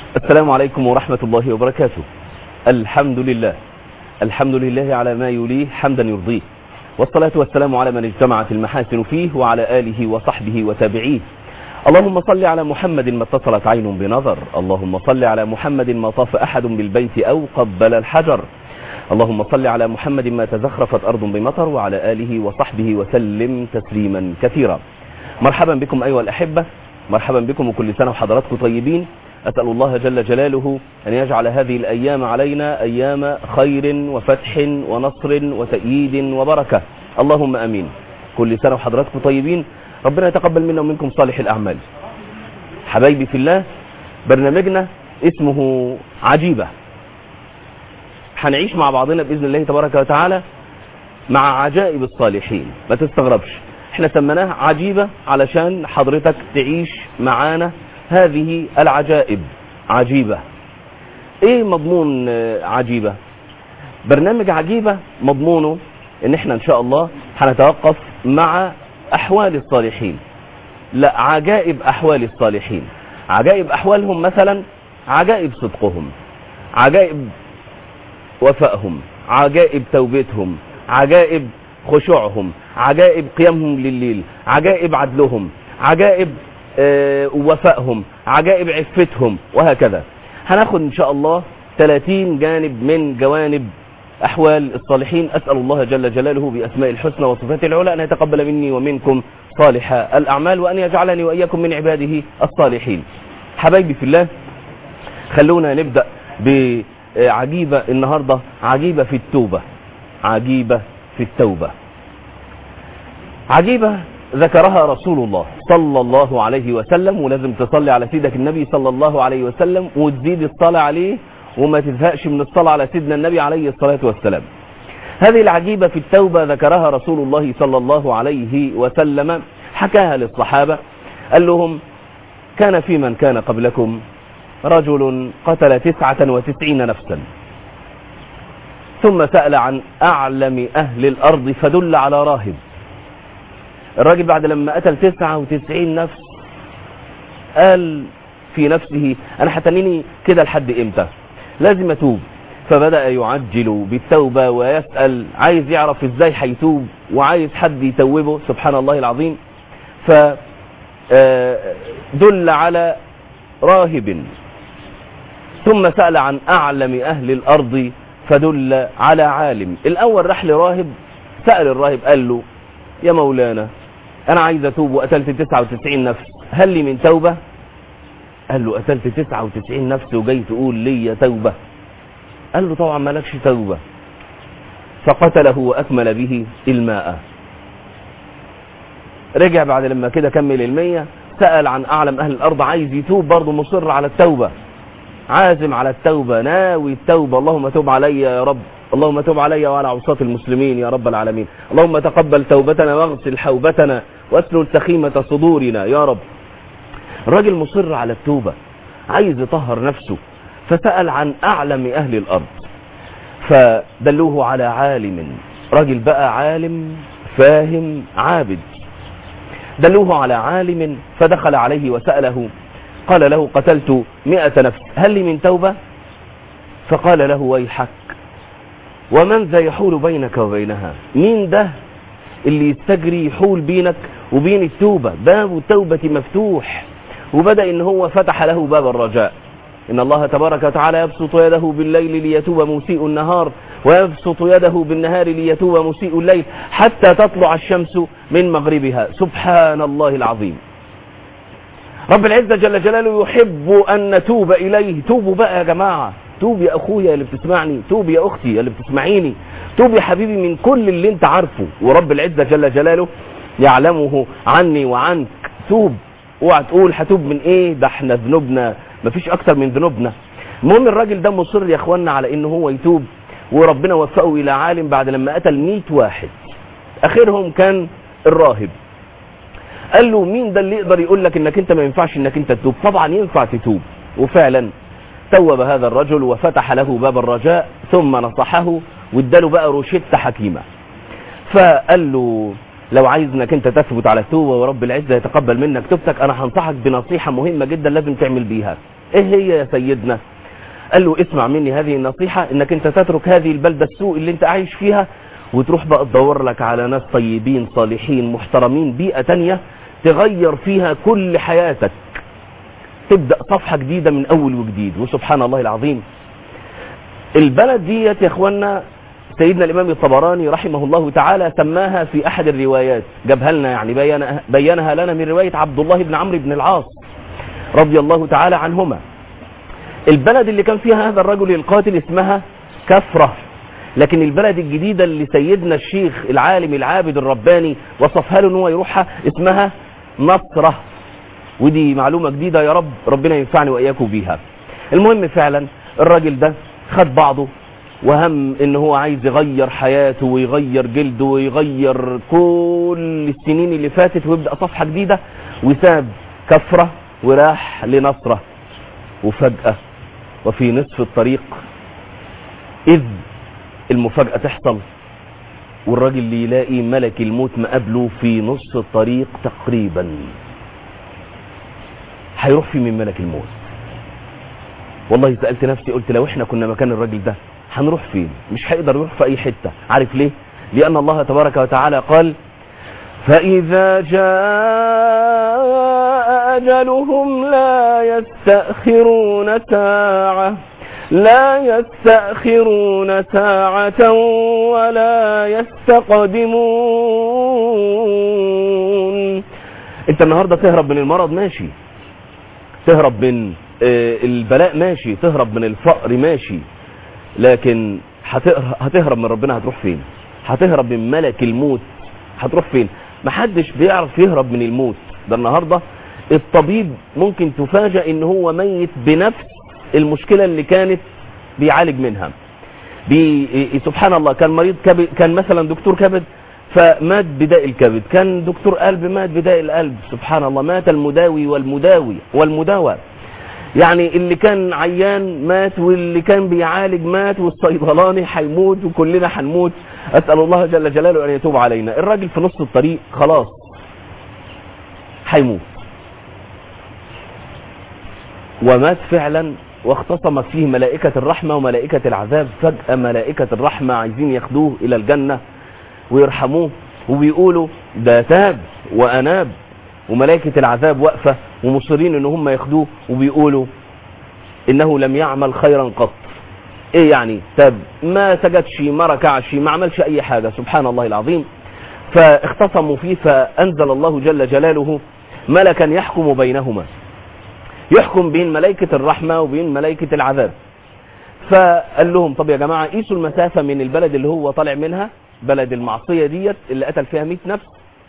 السلام عليكم ورحمة الله وبركاته الحمد لله الحمد لله على ما يليه حمدا يرضيه والصلاة والسلام على من اجتمعت المحاسن فيه وعلى آله وصحبه وتابعيه اللهم صل على محمد ما اتصلت عين بنظر اللهم صل على محمد ما طاف أحد بالبيت أو قبل الحجر اللهم صل على محمد ما تزخرفت أرض بمطر وعلى آله وصحبه وسلم تسليما كثيرا مرحبا بكم أيها الأحبة مرحبا بكم وكل سنة وحضراتكم طيبين أسأل الله جل جلاله أن يجعل هذه الأيام علينا أيام خير وفتح ونصر وتأييد وبركة اللهم أمين كل سنة وحضراتكم طيبين ربنا يتقبل منا ومنكم صالح الأعمال حبايبي في الله برنامجنا اسمه عجيبة هنعيش مع بعضنا بإذن الله تبارك وتعالى مع عجائب الصالحين ما تستغربش احنا سميناه عجيبة علشان حضرتك تعيش معانا هذه العجائب عجيبة ايه مضمون عجيبة برنامج عجيبة مضمونه ان احنا ان شاء الله هنتوقف مع احوال الصالحين لا عجائب احوال الصالحين عجائب احوالهم مثلا عجائب صدقهم عجائب وفائهم عجائب توبتهم عجائب خشوعهم عجائب قيامهم لليل عجائب عدلهم عجائب آه وفائهم عجائب عفتهم وهكذا هناخد ان شاء الله 30 جانب من جوانب احوال الصالحين اسال الله جل جلاله باسماء الحسنى وصفاته العلى ان يتقبل مني ومنكم صالح الاعمال وان يجعلني واياكم من عباده الصالحين حبايبي في الله خلونا نبدا بعجيبه النهارده عجيبه في التوبه عجيبه في التوبه عجيبه ذكرها رسول الله صلى الله عليه وسلم ولازم تصلي على سيدك النبي صلى الله عليه وسلم وتزيد الصلاة عليه وما تزهقش من الصلاة على سيدنا النبي عليه الصلاة والسلام هذه العجيبة في التوبة ذكرها رسول الله صلى الله عليه وسلم حكاها للصحابة قال لهم كان في من كان قبلكم رجل قتل تسعة وتسعين نفسا ثم سأل عن أعلم أهل الأرض فدل على راهب الراجل بعد لما قتل 99 نفس قال في نفسه انا هتنيني كده لحد امتى لازم اتوب فبدأ يعجل بالتوبة ويسأل عايز يعرف ازاي هيتوب وعايز حد يتوبه سبحان الله العظيم فدل على راهب ثم سأل عن أعلم أهل الأرض فدل على عالم الأول راح لراهب سأل الراهب قال له يا مولانا انا عايز اتوب وقتلت 99 نفس هل لي من توبة قال له قتلت 99 نفس وجاي تقول لي توبة قال له طبعا مالكش توبة فقتله واكمل به الماء رجع بعد لما كده كمل المية سأل عن اعلم اهل الارض عايز يتوب برضه مصر على التوبة عازم على التوبة ناوي التوبة اللهم توب علي يا رب اللهم تب علي وعلى عصاة المسلمين يا رب العالمين اللهم تقبل توبتنا واغسل حوبتنا واسلل سخيمة صدورنا يا رب الراجل مصر على التوبة عايز يطهر نفسه فسأل عن أعلم أهل الأرض فدلوه على عالم راجل بقى عالم فاهم عابد دلوه على عالم فدخل عليه وسأله قال له قتلت مئة نفس هل لي من توبة فقال له ويحك ومن ذا يحول بينك وبينها مين ده اللي يستجري يحول بينك وبين التوبة باب التوبة مفتوح وبدأ ان هو فتح له باب الرجاء ان الله تبارك وتعالى يبسط يده بالليل ليتوب مسيء النهار ويبسط يده بالنهار ليتوب مسيء الليل حتى تطلع الشمس من مغربها سبحان الله العظيم رب العزة جل جلاله يحب أن نتوب إليه توبوا بقى يا جماعة توب يا أخويا اللي بتسمعني توب يا أختي اللي بتسمعيني توب يا حبيبي من كل اللي انت عارفه ورب العزة جل جلاله يعلمه عني وعنك توب اوعى تقول هتوب من ايه ده احنا ذنوبنا مفيش اكتر من ذنوبنا المهم الراجل ده مصر يا اخوانا على ان هو يتوب وربنا وفقه الى عالم بعد لما قتل 100 واحد اخرهم كان الراهب قال له مين ده اللي يقدر يقول لك انك انت ما ينفعش انك انت تتوب طبعا ينفع تتوب وفعلا توب هذا الرجل وفتح له باب الرجاء ثم نصحه واداله بقى روشته حكيمه فقال له لو عايز انك انت تثبت على التوبه ورب العزه يتقبل منك توبتك انا هنصحك بنصيحه مهمه جدا لازم تعمل بيها ايه هي يا سيدنا قال له اسمع مني هذه النصيحة انك انت تترك هذه البلدة السوء اللي انت عايش فيها وتروح بقى تدور لك على ناس طيبين صالحين محترمين بيئة تانية تغير فيها كل حياتك تبدأ صفحة جديدة من اول وجديد وسبحان الله العظيم البلد ديت يا اخوانا سيدنا الامام الطبراني رحمه الله تعالى سماها في احد الروايات جابها لنا يعني بينها, بينها لنا من رواية عبد الله بن عمرو بن العاص رضي الله تعالى عنهما البلد اللي كان فيها هذا الرجل القاتل اسمها كفرة لكن البلد الجديدة اللي سيدنا الشيخ العالم العابد الرباني وصفها له ان هو يروحها اسمها نصرة ودي معلومة جديدة يا رب ربنا ينفعني وإياكم بيها المهم فعلا الراجل ده خد بعضه وهم ان هو عايز يغير حياته ويغير جلده ويغير كل السنين اللي فاتت ويبدأ صفحة جديدة وساب كفرة وراح لنصرة وفجأة وفي نصف الطريق إذ المفاجأة تحصل والراجل اللي يلاقي ملك الموت مقابله في نص الطريق تقريبا هيروح في من ملك الموت والله سألت نفسي قلت لو احنا كنا مكان الراجل ده هنروح فين مش هيقدر يروح في اي حتة عارف ليه لان الله تبارك وتعالى قال فإذا جاء أجلهم لا يستأخرون ساعة لا يستأخرون ساعة ولا يستقدمون انت النهاردة تهرب من المرض ماشي تهرب من البلاء ماشي تهرب من الفقر ماشي لكن هتهرب من ربنا هتروح فين هتهرب من ملك الموت هتروح فين محدش بيعرف يهرب من الموت ده النهاردة الطبيب ممكن تفاجأ ان هو ميت بنفس المشكلة اللي كانت بيعالج منها بي سبحان الله كان مريض كبد كان مثلا دكتور كبد فمات بداء الكبد كان دكتور قلب مات بداء القلب سبحان الله مات المداوي والمداوي والمداوى يعني اللي كان عيان مات واللي كان بيعالج مات والصيدلاني هيموت وكلنا هنموت اسال الله جل جلاله ان يتوب علينا الراجل في نص الطريق خلاص هيموت ومات فعلا واختصمت فيه ملائكة الرحمة وملائكة العذاب فجأة ملائكة الرحمة عايزين ياخدوه إلى الجنة ويرحموه وبيقولوا ده تاب وأناب وملائكة العذاب واقفة ومصرين ان هم ياخدوه وبيقولوا انه لم يعمل خيرا قط ايه يعني تاب ما سجدش ما ركعش ما عملش اي حاجة سبحان الله العظيم فاختصموا فيه فانزل الله جل جلاله ملكا يحكم بينهما يحكم بين ملائكة الرحمة وبين ملائكة العذاب فقال لهم طب يا جماعة قيسوا المسافة من البلد اللي هو طالع منها بلد المعصية ديت اللي قتل فيها 100 نفس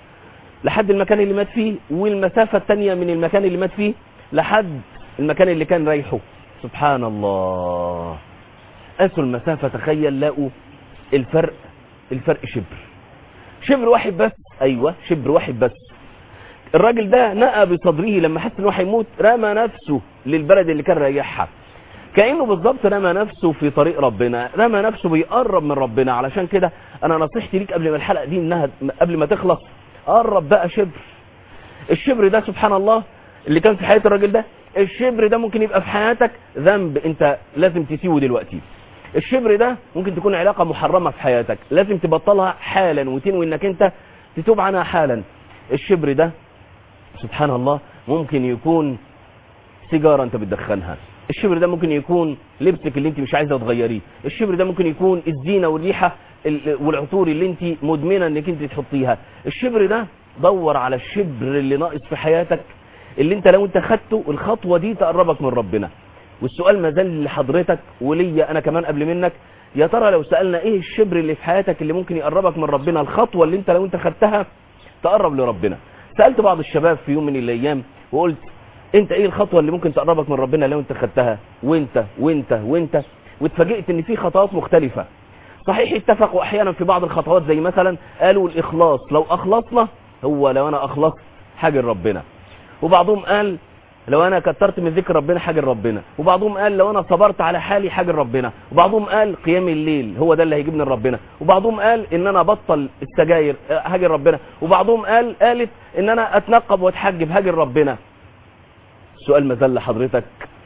لحد المكان اللي مات فيه والمسافة التانية من المكان اللي مات فيه لحد المكان اللي كان رايحه سبحان الله قاسوا المسافة تخيل لقوا الفرق الفرق شبر شبر واحد بس ايوه شبر واحد بس الراجل ده نقى بصدره لما حس انه هيموت رمى نفسه للبلد اللي كان رايحها كأنه بالظبط رمى نفسه في طريق ربنا رمى نفسه بيقرب من ربنا علشان كده انا نصيحتي ليك قبل ما الحلقة دي انها قبل ما تخلص قرب بقى شبر الشبر ده سبحان الله اللي كان في حياة الراجل ده الشبر ده ممكن يبقى في حياتك ذنب انت لازم تسيبه دلوقتي الشبر ده ممكن تكون علاقة محرمة في حياتك لازم تبطلها حالا وتنوي انك انت تتوب عنها حالا الشبر ده سبحان الله ممكن يكون سيجارة انت بتدخنها الشبر ده ممكن يكون لبسك اللي انت مش عايزه تغيريه الشبر ده ممكن يكون الزينة والريحة والعطور اللي انت مدمنة انك انت تحطيها الشبر ده دور على الشبر اللي ناقص في حياتك اللي انت لو انت خدته الخطوة دي تقربك من ربنا والسؤال ما زال لحضرتك وليا انا كمان قبل منك يا ترى لو سألنا ايه الشبر اللي في حياتك اللي ممكن يقربك من ربنا الخطوة اللي انت لو انت خدتها تقرب لربنا سألت بعض الشباب في يوم من الايام وقلت انت ايه الخطوة اللي ممكن تقربك من ربنا لو انت خدتها وانت وانت وانت واتفاجئت ان في خطوات مختلفة صحيح اتفقوا احيانا في بعض الخطوات زي مثلا قالوا الاخلاص لو اخلصنا هو لو انا اخلصت حاجة ربنا وبعضهم قال لو انا كترت من ذكر ربنا حاجة ربنا وبعضهم قال لو انا صبرت على حالي حاجة ربنا وبعضهم قال قيام الليل هو ده اللي هيجيبني لربنا وبعضهم قال ان انا ابطل السجاير حاجة ربنا وبعضهم قال قالت ان انا اتنقب واتحجب حاجة ربنا السؤال ما زال لحضرتك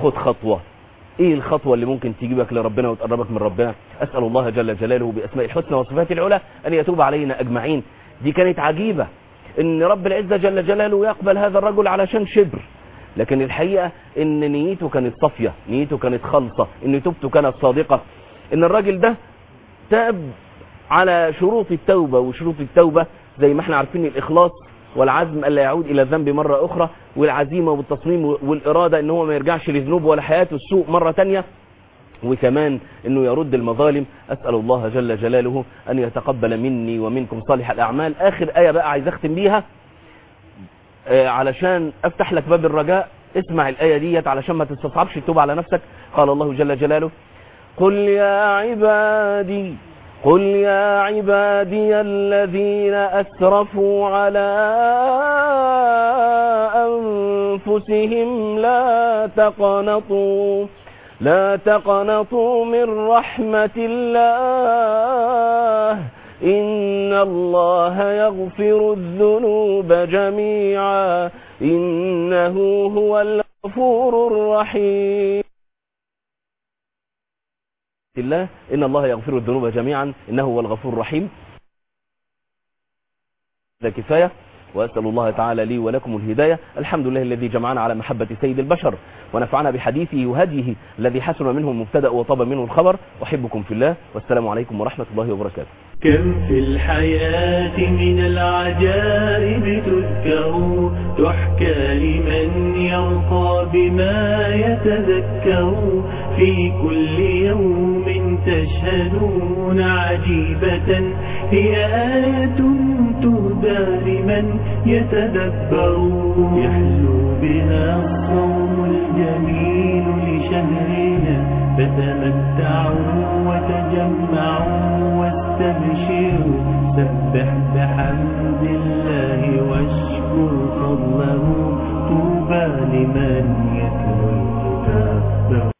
خد خطوة ايه الخطوة اللي ممكن تجيبك لربنا وتقربك من ربنا اسأل الله جل جلاله باسماء الحسنى وصفاته العلى ان يتوب علينا اجمعين دي كانت عجيبة ان رب العزة جل جلاله يقبل هذا الرجل علشان شبر لكن الحقيقة ان نيته كانت صافية نيته كانت خالصة ان توبته كانت صادقة ان الراجل ده تاب على شروط التوبة وشروط التوبة زي ما احنا عارفين الاخلاص والعزم الا يعود الى الذنب مرة اخرى والعزيمة والتصميم والارادة ان هو ما يرجعش لذنوبه ولا حياته السوء مرة تانية وكمان انه يرد المظالم اسأل الله جل جلاله ان يتقبل مني ومنكم صالح الاعمال اخر اية بقى عايز اختم بيها آه علشان افتح لك باب الرجاء اسمع الاية ديت علشان ما تستصعبش التوبة على نفسك قال الله جل جلاله قل يا عبادي قل يا عبادي الذين أسرفوا على أنفسهم لا تقنطوا لا تقنطوا من رحمة الله إن الله يغفر الذنوب جميعا إنه هو الغفور الرحيم الله إن الله يغفر الذنوب جميعا إنه هو الغفور الرحيم هذا كفاية وأسأل الله تعالى لي ولكم الهداية الحمد لله الذي جمعنا على محبة سيد البشر ونفعنا بحديثه وهديه الذي حسن منه المبتدا وطاب منه الخبر أحبكم في الله والسلام عليكم ورحمة الله وبركاته كم في الحياة من العجائب تذكر تحكى لمن يرقى بما يتذكر في كل يوم تشهدون عجيبة هي آية تهدى لمن يتدبر يحلو بها الصوم الجميل لشهرنا فتمتعوا وتجمعوا واستبشروا سبح بحمد الله واشكر فضله طوبى لمن يتلو الكتاب